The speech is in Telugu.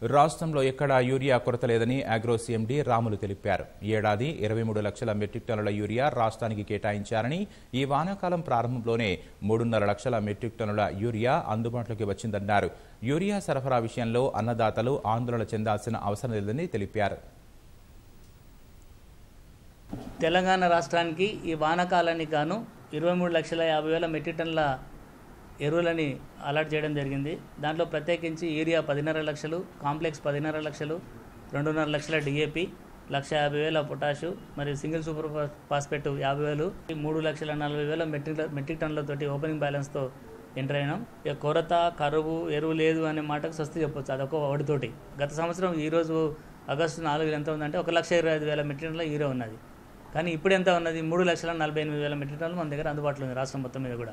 రాష్ట్రంలో ఎక్కడా యూరియా కొరత లేదని అగ్రో సీఎండీ రాములు తెలిపారు ఈ ఏడాది ఇరవై మూడు లక్షల మెట్రిక్ టన్నుల యూరియా రాష్ట్రానికి కేటాయించారని ఈ వానాకాలం ప్రారంభంలోనే మూడున్నర లక్షల మెట్రిక్ టన్నుల యూరియా అందుబాటులోకి వచ్చిందన్నారు యూరియా సరఫరా విషయంలో అన్నదాతలు ఆందోళన చెందాల్సిన అవసరం లేదని తెలిపారు తెలంగాణ రాష్ట్రానికి ఈ వానాకాలానికి గాను ఇరవై మూడు లక్షల యాభై వేల మెట్రిక్ టన్నుల ఎరువులని అలాట్ చేయడం జరిగింది దాంట్లో ప్రత్యేకించి యూరియా పదిన్నర లక్షలు కాంప్లెక్స్ పదిన్నర లక్షలు రెండున్నర లక్షల డిఏపి లక్ష యాభై వేల పొటాషు మరియు సింగిల్ సూపర్ ఫాస్ఫేట్ యాభై వేలు ఈ మూడు లక్షల నలభై వేల మెట్రిక్ మెట్రిక్ టన్నులతోటి ఓపెనింగ్ బ్యాలెన్స్తో ఎంటర్ అయినాం ఇక కొరత కరువు ఎరువు లేదు అనే మాటకు స్వస్తి చెప్పొచ్చు అదొక ఒకటితోటి గత సంవత్సరం ఈరోజు ఆగస్టు నాలుగు ఎంత ఉందంటే ఒక లక్ష ఇరవై ఐదు వేల మెట్రిక్ టన్నుల యూరియా ఉన్నది కానీ ఇప్పుడు ఎంత ఉన్నది మూడు లక్షల నలభై ఎనిమిది వేల మెట్రిక్ టన్నులు మన దగ్గర అందుబాటులో ఉంది రాష్ట్రం మొత్తం మీద కూడా